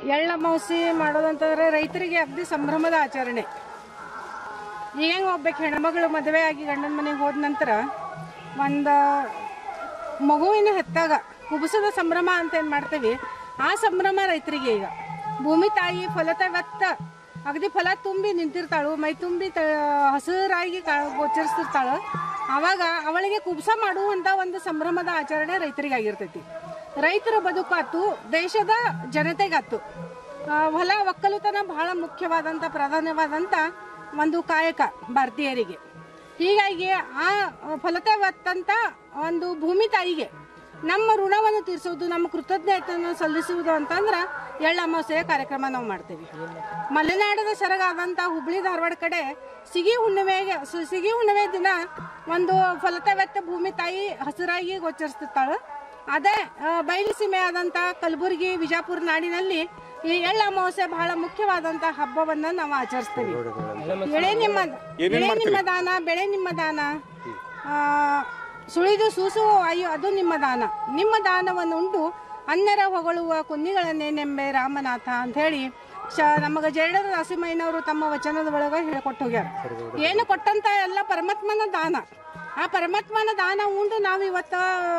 ಎಳ್ಳಮಾವಾಸ್ಯೆ ಮಾಡೋದಂತಂದ್ರೆ ರೈತರಿಗೆ ಅಗದಿ ಸಂಭ್ರಮದ ಆಚರಣೆ ಈಗ ಹೆಂಗೆ ಒಬ್ಬಕ್ಕೆ ಹೆಣ್ಮಗಳು ಮದುವೆ ಆಗಿ ಗಂಡನ ಮನೆಗೆ ಹೋದ ನಂತರ ಒಂದು ಮಗುವಿನ ಹೆತ್ತಾಗ ಕುಬಸದ ಸಂಭ್ರಮ ಅಂತ ಏನು ಮಾಡ್ತೀವಿ ಆ ಸಂಭ್ರಮ ರೈತರಿಗೆ ಈಗ ಭೂಮಿ ತಾಯಿ ಫಲತವತ್ತ ಅಗದಿ ಫಲ ತುಂಬಿ ನಿಂತಿರ್ತಾಳು ಮೈ ತುಂಬಿ ತ ಹಸಿರಾಗಿ ಕಾ- ಗೋಚರಿಸ್ತಿರ್ತಾಳು ಆವಾಗ ಅವಳಿಗೆ ಕುಬ್ಸ ಮಾಡುವಂಥ ಒಂದು ಸಂಭ್ರಮದ ಆಚರಣೆ ರೈತರಿಗಾಗಿರ್ತೈತಿ ರೈತರ ಬದುಕಾತು ದೇಶದ ಜನತೆಗಾತು ಆ, ಹೊಲ ಒಕ್ಕಲುತನ ಬಹಳ ಮುಖ್ಯವಾದಂಥ ಪ್ರಧಾನವಾದಂಥ ಒಂದು ಕಾಯಕ ಭಾರತೀಯರಿಗೆ ಹೀಗಾಗಿ ಆ ಫಲತವತ್ತಂತ ಒಂದು ಭೂಮಿ ತಾಯಿಗೆ ನಮ್ಮ ಋಣವನ್ನು ತೀರಿಸುವುದು ನಮ್ಮ ಕೃತಜ್ಞತೆಯನ್ನು ಸಲ್ಲಿಸುವುದು ಅಂತಂದ್ರೆ ಎಳ್ಳ ಅಮಾವಾಸ್ಯೆಯ ಕಾರ್ಯಕ್ರಮ ನಾವು ಮಾಡ್ತೀವಿ ಮಲೆನಾಡದ ಸೆರಗಾದಂಥ ಹುಬ್ಳಿ ಧಾರವಾಡ ಕಡೆ ಸಿಗಿ ಹುಣ್ಣಿಮೆಗೆ ಸು- ಸಿಗಿ ಹುಣ್ಣಿಮೆ ದಿನ ಒಂದು ಫಲತವೆತ್ತ ಭೂಮಿ ತಾಯಿ ಹಸಿರಾಗಿ ಗೋಚರಿಸ್ತಿರ್ತಾಳೆ ಅದೇ ಆ, ಬಯಲು ಸೀಮೆ ಆದಂಥ ಕಲಬುರಗಿ ವಿಜಾಪುರ ನಾಡಿನಲ್ಲಿ ಈ ಎಳ್ಳ ಅಮಾವಾಸ್ಯೆ ಬಹಳ ಮುಖ್ಯವಾದಂಥ ಹಬ್ಬವನ್ನ ನಾವು ಆಚರಿಸ್ತೀವಿ ಎಳೆ ನಿಮ್ಮ ಎಳೆ ನಿಮ್ಮ ದಾನ ಬೆಳೆ ನಿಮ್ಮ ದಾನ ಆ, ಸುಳಿದು ಸೂಸು ಅಯ್ಯೋ ಅದು ನಿಮ್ಮ ದಾನ ನಿಮ್ಮ ದಾನವನ್ನು ಉಂಡು ಅನ್ಯರ ಹೊಗಳುವ ಕುನ್ನಿಗಳನ್ನೇ ನೆಂಬೆ ರಾಮನಾಥ ಅಂತ ಹೇಳಿ ಶ ನಮಗೆ ಜೇಡರ ದಾಸಿಮಯ್ಯನವರು ತಮ್ಮ ವಚನದ ಒಳಗೆ ಹೇಳ್ಕೊಟ್ಟು ಹೋಗ್ಯಾರ ಏನು ಕೊಟ್ಟಂತ ಎಲ್ಲ ಪರಮಾತ್ಮನ ದಾನ ಆ ಪರಮಾತ್ಮನ ದಾನ ಉಂಡು ನಾವು ಇವತ್ತ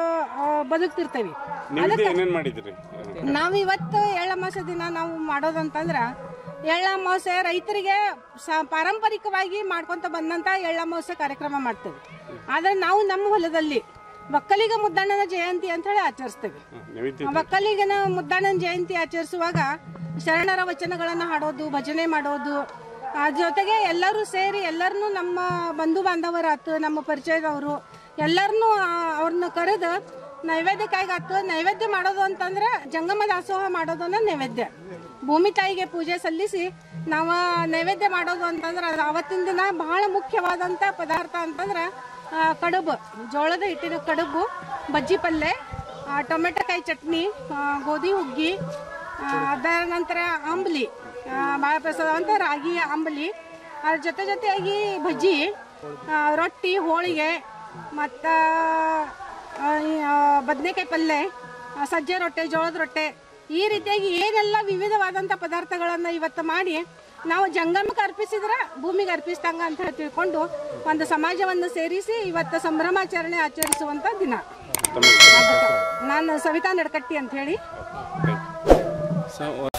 ಆ, ಬದುಕ್ತಿರ್ತೇವೆ ನಿಮ್ದು ಏನೇನ್ ಮಾಡಿದ್ರಿ ನಾವು ಇವತ್ತು ಎಳ್ಳಮಾಸೆ ದಿನ ನಾವು ಮಾಡೋದಂತಂದ್ರ ಎಳ್ಳಮಾಸೆ ರೈತರಿಗೆ ಸ ಪಾರಂಪರಿಕವಾಗಿ ಮಾಡ್ಕೊಂತ ಬಂದಂತ ಎಳ್ಳಮಾಸೆ ಕಾರ್ಯಕ್ರಮ ಮಾಡ್ತೇವೆ ಆದ್ರೆ ನಾವು ನಮ್ಮ ಹೊಲದಲ್ಲಿ ಒಕ್ಕಲಿಗ ಮುದ್ದಣ್ಣನ ಜಯಂತಿ ಅಂತ ಹೇಳಿ ಆಚರಿಸ್ತೇವೆ ನೈವೇದ್ಯ ಒಕ್ಕಲಿಗನ ಮುದ್ದಣ್ಣನ ಜಯಂತಿ ಆಚರಿಸುವಾಗ ಶರಣರ ವಚನಗಳನ್ನು ಹಾಡೋದು ಭಜನೆ ಮಾಡೋದು ಆ ಜೊತೆಗೆ ಎಲ್ಲರೂ ಸೇರಿ ಎಲ್ಲರನ್ನೂ ನಮ್ಮ ಬಂಧು ಬಾಂಧವರಾತು ನಮ್ಮ ಪರಿಚಯದವರು ಎಲ್ಲರನ್ನೂ ಅವ್ರನ್ನ ಕರೆದು ನೈವೇದ್ಯಕ್ಕಾಗಿ ಆತು ನೈವೇದ್ಯ ಮಾಡೋದು ಅಂತಂದ್ರೆ ಜಂಗಮ ದಾಸೋಹ ಮಾಡೋದನ್ನ ನೈವೇದ್ಯ ಭೂಮಿ ತಾಯಿಗೆ ಪೂಜೆ ಸಲ್ಲಿಸಿ ನಾವು ನೈವೇದ್ಯ ಮಾಡೋದು ಅಂತಂದ್ರೆ ಅದು ಅವತ್ತಿನ ದಿನ ಬಹಳ ಮುಖ್ಯವಾದಂಥ ಪದಾರ್ಥ ಅಂತಂದ್ರೆ ಆ, ಕಡುಬು ಜೋಳದ ಹಿಟ್ಟಿನ ಕಡುಬು ಬಜ್ಜಿ ಪಲ್ಯ ಆ, ಟೊಮೆಟೊ ಕಾಯಿ ಚಟ್ನಿ ಆ, ಗೋಧಿ ಹುಗ್ಗಿ ಆ, ಅದರ ನಂತರ ಅಂಬ್ಲಿ ಆ, ಭಾಳ ಪ್ರಸಾದವಂತ ರಾಗಿ ಅಂಬಲಿ ಅದ್ರ ಜೊತೆ ಜೊತೆಯಾಗಿ ಬಜ್ಜಿ ಆ, ರೊಟ್ಟಿ ಹೋಳಿಗೆ ಮತ್ತು ಬದನೆಕಾಯಿ ಪಲ್ಯ ಆ, ಸಜ್ಜೆ ರೊಟ್ಟೆ ಜೋಳದ ರೊಟ್ಟೆ ಈ ರೀತಿಯಾಗಿ ಏನೆಲ್ಲ ವಿವಿಧವಾದಂಥ ಪದಾರ್ಥಗಳನ್ನು ಇವತ್ತು ಮಾಡಿ ನಾವು ಜಂಗಮಕ್ಕೆ ಅರ್ಪಿಸಿದ್ರೆ ಭೂಮಿಗೆ ಅರ್ಪಿಸಿದಂಗ ಅಂತ ಹೇಳಿ ತಿಳ್ಕೊಂಡು ಒಂದು ಸಮಾಜವನ್ನು ಸೇರಿಸಿ ಇವತ್ತು ಸಂಭ್ರಮಾಚರಣೆ ಆಚರಿಸುವಂಥ ದಿನ ತಮ್ಮ ಹೆಸರು? ನಾನು ಸವಿತಾ ನಡ್ಕಟ್ಟಿ ಅಂತ ಹೇಳಿ ಸೊ